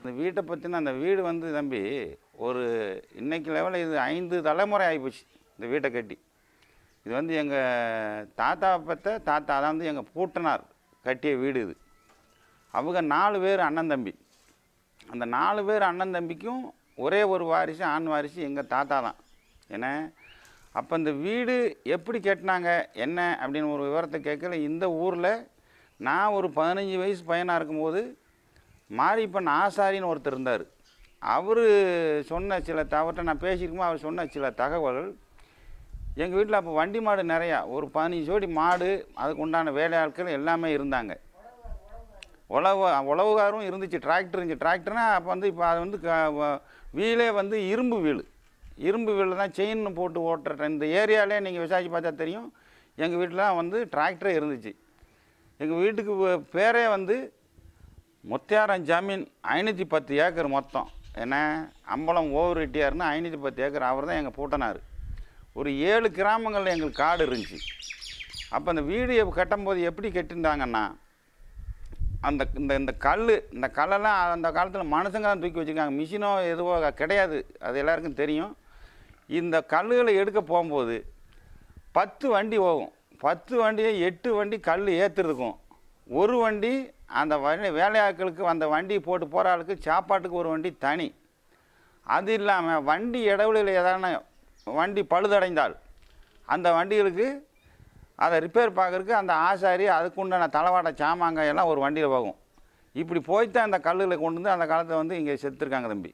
இந்த வீட்டை பற்றின அந்த வீடு வந்து தம்பி ஒரு இன்னைக்கு லெவலில் இது ஐந்து தலைமுறை ஆகிப்போச்சு இந்த வீட்டை கட்டி இது வந்து எங்கள் தாத்தா பற்ற தாத்தா அதான் வந்து எங்கள் பூட்டனார் கட்டிய வீடு இது அவங்க நாலு பேர் அண்ணன் தம்பி அந்த நாலு பேர் அண்ணன் தம்பிக்கும் ஒரே ஒரு வாரிசு ஆண் வாரிசு எங்கள் தாத்தா தான் ஏன்னா அப்போ இந்த வீடு எப்படி கட்டினாங்க என்ன அப்படின்னு ஒரு விவரத்தை கேட்கல இந்த ஊரில் நான் ஒரு பதினஞ்சு வயசு பையனாக இருக்கும்போது மாரியப்பன் ஆசாரின்னு ஒருத்தர் இருந்தார் அவர் சொன்ன சில அவர்கிட்ட நான் பேசியிருக்கும்போது அவர் சொன்ன சில தகவல்கள் எங்கள் வீட்டில் அப்போ வண்டி மாடு நிறையா ஒரு பதினஞ்சு ஜோடி மாடு அதுக்கு உண்டான வேலையாட்கள் எல்லாமே இருந்தாங்க உழவு உழவுகாரும் இருந்துச்சு டிராக்டர் இருந்துச்சு டிராக்டர்னால் அப்போ வந்து இப்போ அது வந்து க- வ- வீலே வந்து இரும்பு வீல் இரும்பு வீல் தான் செயின் போட்டு ஓட்டுற இந்த ஏரியாலே நீங்கள் விசாரிச்சு பார்த்தா தெரியும் எங்கள் வீட்டில் வந்து டிராக்டரே இருந்துச்சு எங்கள் வீட்டுக்கு வ- பேரே வந்து முத்தியாரம் ஜமீன் ஐநூற்றி பத்து ஏக்கர் மொத்தம் ஏன்னா அம்பலம் ஓவர் ரெட்டியார்னு ஐநூற்றி பத்து ஏக்கர் அவர் தான் எங்கள் பூட்டனார் ஒரு ஏழு கிராமங்களில் எங்களுக்கு காடு இருந்துச்சு அப்போ அந்த வீடு எப்ப கட்டும்போது எப்படி கட்டியிருந்தாங்கன்னா அந்த இந்த இந்த கல் இந்த கல்லெல்லாம் அந்த காலத்தில் மனுஷங்க தான் தூக்கி வச்சுருக்காங்க மிஷினோ எதுவோ கிடையாது அது எல்லாருக்கும் தெரியும் இந்த கல்லுகளை எடுக்க போகும்போது பத்து வண்டி போகும் பத்து வண்டியை எட்டு வண்டி கல் ஏற்றுறதுக்கும் ஒரு வண்டி அந்த வண்டி வேலையாட்களுக்கு அந்த வண்டி போட்டு போகிற ஆளுக்கு சாப்பாட்டுக்கு ஒரு வண்டி தனி அது இல்லாமல் வண்டி இடவுளில் ஏதான வண்டி பழுதடைந்தால் அந்த வண்டிகளுக்கு அதை ரிப்பேர் பார்க்கறதுக்கு அந்த ஆசாரி அதுக்குண்டான தளவாட சாமாங்க எல்லாம் ஒரு வண்டியில் போகும் இப்படி போய்த்தான் அந்த கல்லுகளை கொண்டு வந்து அந்த காலத்தில் வந்து இங்கே செத்துருக்காங்க தம்பி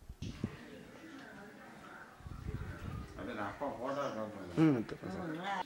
அப்பா போட்டோ ம் எடுத்துப்பேன் சார்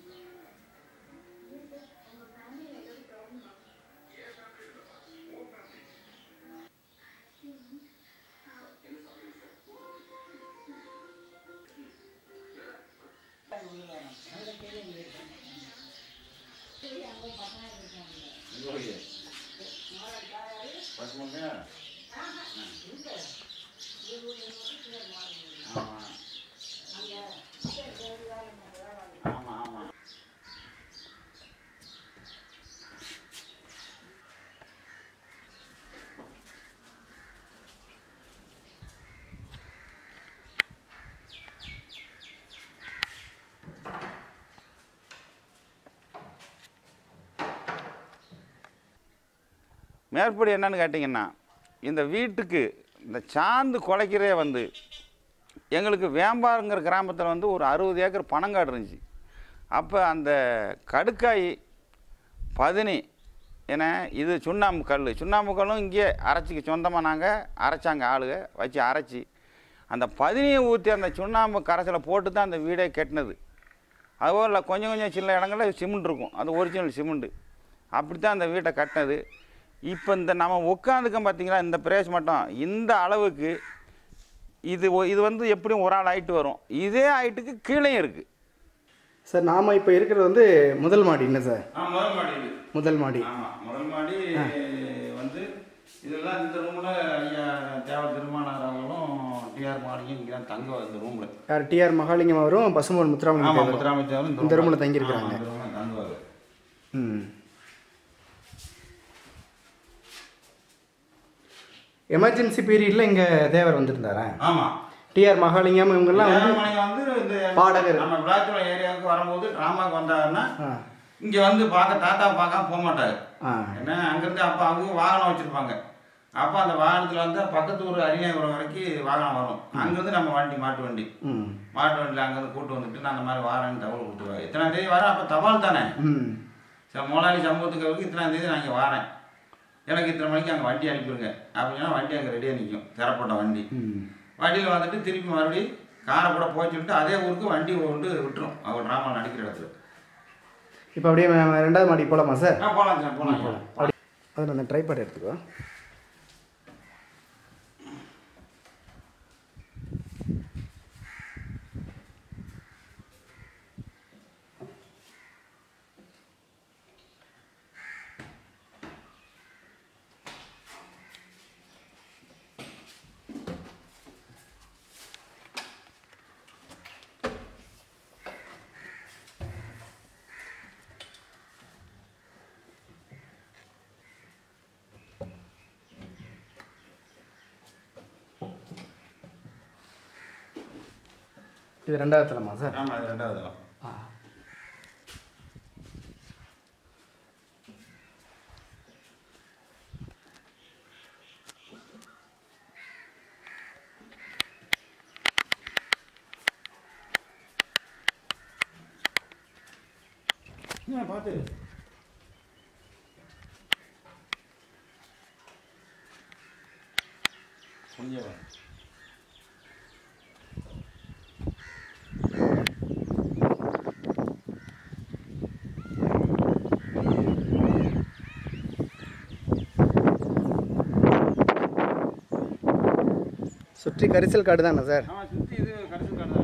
ஆமாம் ஆமாம் மேற்படி என்னன்னு கேட்டிங்கன்னா இந்த வீட்டுக்கு இந்த சாந்து குலைக்கிறே வந்து எங்களுக்கு வேம்பாருங்கிற கிராமத்தில் வந்து ஒரு அறுபது ஏக்கர் பனங்காடு இருந்துச்சு அப்போ அந்த கடுக்காய் பதினி ஏன்னா இது சுண்ணாம்பு கல் சுண்ணாம்பு கல்லும் இங்கே அரைச்சிக்கு சொந்தமாக நாங்கள் அரைச்சாங்க ஆளுங்க வச்சு அரைச்சி அந்த பதினியை ஊற்றி அந்த சுண்ணாம்பு கரைசலை போட்டு தான் அந்த வீடே கட்டினது அதுபோல் கொஞ்சம் கொஞ்சம் சில இடங்களில் சிமெண்ட் இருக்கும் அது ஒரிஜினல் சிமெண்ட்டு அப்படி தான் அந்த வீட்டை கட்டினது இப்போ இந்த நம்ம உட்காந்துக்கோம் பார்த்தீங்களா இந்த பிரேஸ் மட்டும் இந்த அளவுக்கு இது ஒ- இது வந்து எப்படியும் ஒரு ஆள் ஹைட்டு வரும் இதே ஹைட்டுக்கு கீழேயும் இருக்குது சார் நாம் இப்போ இருக்கிறது வந்து முதல் மாடி என்ன சார் முதல் மாடி இது முதல் மாடி ஆமாம் முதல் மாடி வந்து இதெல்லாம் இந்த ரூமில் ஐயா தேவ திருமானார் அவங்களும் டிஆர் மாளிகை இங்கே தான் தங்குவார் இந்த ரூமில் யார் டிஆர் மகாலிங்கம் அவரும் பசுமன் முத்துராமலிங்க ஆமாம் தேவர் முத்துராமச்சேவரும் இந்த ரூமில் தங்கியிருக்கிறாங்க இந்த ரூமில் தங்குவார் ம் எமர்ஜென்சி பீரியடில் இங்கே தேவர் வந்திருந்தாரா ஆமாம் டிஆர் மகாலிங்கம் இவங்கெல்லாம் வந்து மணிக்கு வந்து இந்த பாடகர். நம்ம விளாச்சுளம் ஏரியாவுக்கு வரும்போது ட்ராமாக்கு வந்தாருன்னா ஆ இங்கே வந்து பார்க்க தாத்தா பார்க்க போக மாட்டார் ஆ என்ன அங்கேருந்து அப்போ அவங்க வாகனம் வச்சுருப்பாங்க அப்போ அந்த வாகனத்தில் வந்து பக்கத்து ஊர் அரியபுரம் வரைக்கும் வாகனம் வரும் அங்கேருந்து நம்ம வண்டி மாட்டு வண்டி ம் மாட்டு வண்டியில் அங்கேருந்து கூட்டு வந்துட்டு நான் அந்த மாதிரி வாரேன்னு தகவல் கொடுத்துருவாங்க இத்தனாம் தேதி வரேன் அப்போ தபால் தானே ம் சரி முதலாளி சமூகத்துக்கு வரைக்கும் இத்தனாம் தேதி நான் இங்கே வரேன் எனக்கு இத்தனை மணிக்கு அங்கே வண்டி அனுப்பிடுங்க அப்படின்னா வண்டி அங்கே ரெடியாக நிற்கும் திறப்பட்ட வண்டி ம் வண்டியில் வந்துட்டு திருப்பி மறுபடியும் காரை கூட போய் சொல்லிட்டு அதே ஊருக்கு வண்டி கொண்டு விட்டுரும் அவர் ட்ராமா நடிக்கிற இடத்துல இப்போ அப்படியே ம- ரெண்டாவது மாடி போகலாமா சார் ஆ போகலாம் சார் போகலாம் போகலாம் அப்படி அதில் அந்த ட்ரைபாட் எடுத்துக்கோ இது ரெண்டாவது தளமா சார் ஆமாம் அது ரெண்டாவது தளம் ஆ பார்த்து கொஞ்சம் சுற்றி கரிசல் காடு தானே சார் ஆமாம் சுற்றி இது கடைசி காடு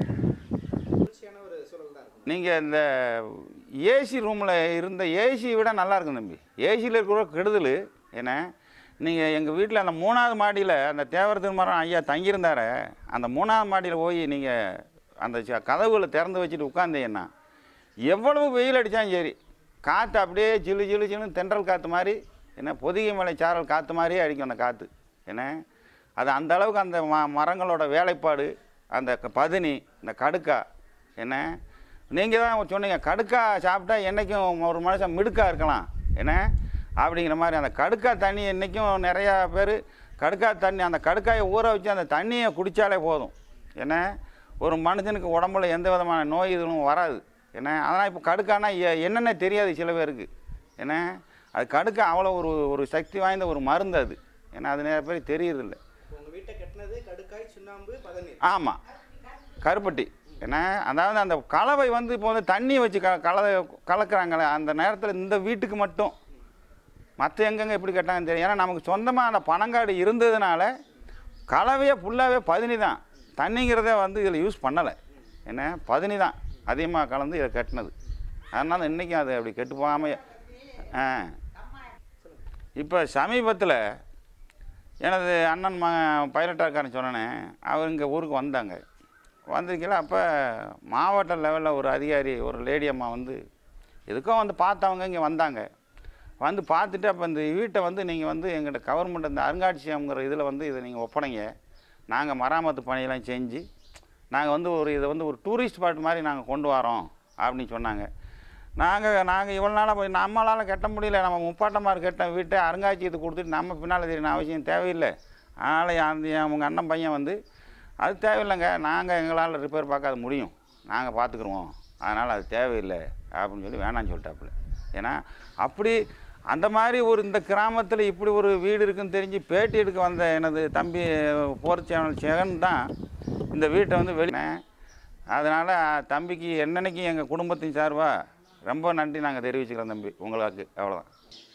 நீங்கள் இந்த ஏசி ரூமில் இருந்த ஏசி விட நல்லா இருக்கும் தம்பி ஏசியில் இருக்கிற கெடுதல் என்ன நீங்கள் எங்கள் வீட்டில் அந்த மூணாவது மாடியில் அந்த தேவர் திருமரம் ஐயா தங்கியிருந்தார அந்த மூணாவது மாடியில் போய் நீங்கள் அந்த ச- கதவுகளை திறந்து வச்சுட்டு உட்காந்தீங்கன்னா எவ்வளவு வெயில் அடித்தாலும் சரி காற்று அப்படியே ஜிலு ஜிலு ஜிலுன்னு தென்றல் காற்று மாதிரி என்ன பொதிகை மலை சாரல் காற்று மாதிரியே அடிக்கும் அந்த காற்று என்ன அது அந்த அளவுக்கு அந்த ம மரங்களோட வேலைப்பாடு அந்த க- பதனி இந்த கடுக்கா என்ன நீங்கள் தான் சொன்னீங்க கடுக்கா சாப்பிட்டா என்றைக்கும் ஒரு மனுஷன் மிடுக்கா இருக்கலாம் என்ன அப்படிங்கிற மாதிரி அந்த கடுக்கா தண்ணி என்றைக்கும் நிறையா பேர் கடுக்கா தண்ணி அந்த கடுக்காயை ஊற வச்சு அந்த தண்ணியை குடித்தாலே போதும் என்ன ஒரு மனுஷனுக்கு உடம்புல எந்த விதமான நோய் இதுவும் வராது என்ன அதனால் இப்போ கடுக்கானா எ- என்னென்ன தெரியாது சில பேருக்கு என்ன அது கடுக்கா அவ்வளோ ஒரு ஒரு சக்தி வாய்ந்த ஒரு மருந்து அது ஏன்னா அது நிறைய பேருக்கு தெரியறதில்ல உங்கள் வீட்டை கட்டினது கடுக்காய் சுண்ணாம்பு பதநீர் ஆமாம் கருப்பட்டி ஏன்னா அதாவது அந்த கலவை வந்து இப்போ வந்து தண்ணி வச்சு க கல கலக்குறாங்களே அந்த நேரத்தில் இந்த வீட்டுக்கு மட்டும் மற்ற எங்கெங்கே எப்படி கட்டாங்கன்னு தெரியும் ஏன்னா நமக்கு சொந்தமாக அந்த பனங்காடு இருந்ததுனால கலவையே ஃபுல்லாகவே பதினி தான் தண்ணிங்கிறதே வந்து இதில் யூஸ் பண்ணலை என்ன பதினி தான் அதிகமாக கலந்து இதை கட்டினது அதனால் இன்றைக்கும் அது அப்படி கெட்டு போகாமல் ஆ இப்போ சமீபத்தில் எனது அண்ணன் ம பைலட்டாக்காரன் சொன்னேனே அவர் இங்கே ஊருக்கு வந்தாங்க வந்திருக்கல அப்போ மாவட்ட லெவலில் ஒரு அதிகாரி ஒரு லேடி அம்மா வந்து எதுக்கோ வந்து பார்த்தவங்க இங்கே வந்தாங்க வந்து பார்த்துட்டு அப்போ இந்த வீட்டை வந்து நீங்கள் வந்து எங்கிட்ட கவர்மெண்ட் இந்த அருங்காட்சியகங்கிற இதில் வந்து இதை நீங்கள் ஒப்படைங்க நாங்கள் மராமத்து பணியெல்லாம் செஞ்சு நாங்கள் வந்து ஒரு இதை வந்து ஒரு டூரிஸ்ட் ஸ்பாட் மாதிரி நாங்கள் கொண்டு வரோம் அப்படின்னு சொன்னாங்க நாங்கள் நாங்கள் இவ்வளோ நாளாக போய் நம்மளால் கட்ட முடியல நம்ம முப்பாட்டமாக கட்ட வீட்டை அருங்காட்சியத்துக்கு கொடுத்துட்டு நம்ம பின்னால் தெரியணும் அவசியம் தேவையில்லை அதனால் அந்த அவங்க அண்ணன் பையன் வந்து அது தேவையில்லைங்க நாங்கள் எங்களால் ரிப்பேர் பார்க்காத முடியும் நாங்கள் பார்த்துக்குருவோம் அதனால் அது தேவையில்லை அப்படின்னு சொல்லி வேணாம்னு சொல்லிட்டாப்புல ஏன்னா அப்படி அந்த மாதிரி ஒரு இந்த கிராமத்தில் இப்படி ஒரு வீடு இருக்குன்னு தெரிஞ்சு பேட்டி எடுக்க வந்த எனது தம்பி போர் சேனல் ஜெகன் தான் இந்த வீட்டை வந்து வெளியே அதனால் தம்பிக்கு என்னன்னைக்கு எங்கள் குடும்பத்தின் சார்பாக ரொம்ப நன்றி நாங்கள் தெரிவிச்சுக்கிறோம் தம்பி உங்களுக்கு அவ்வளோதான்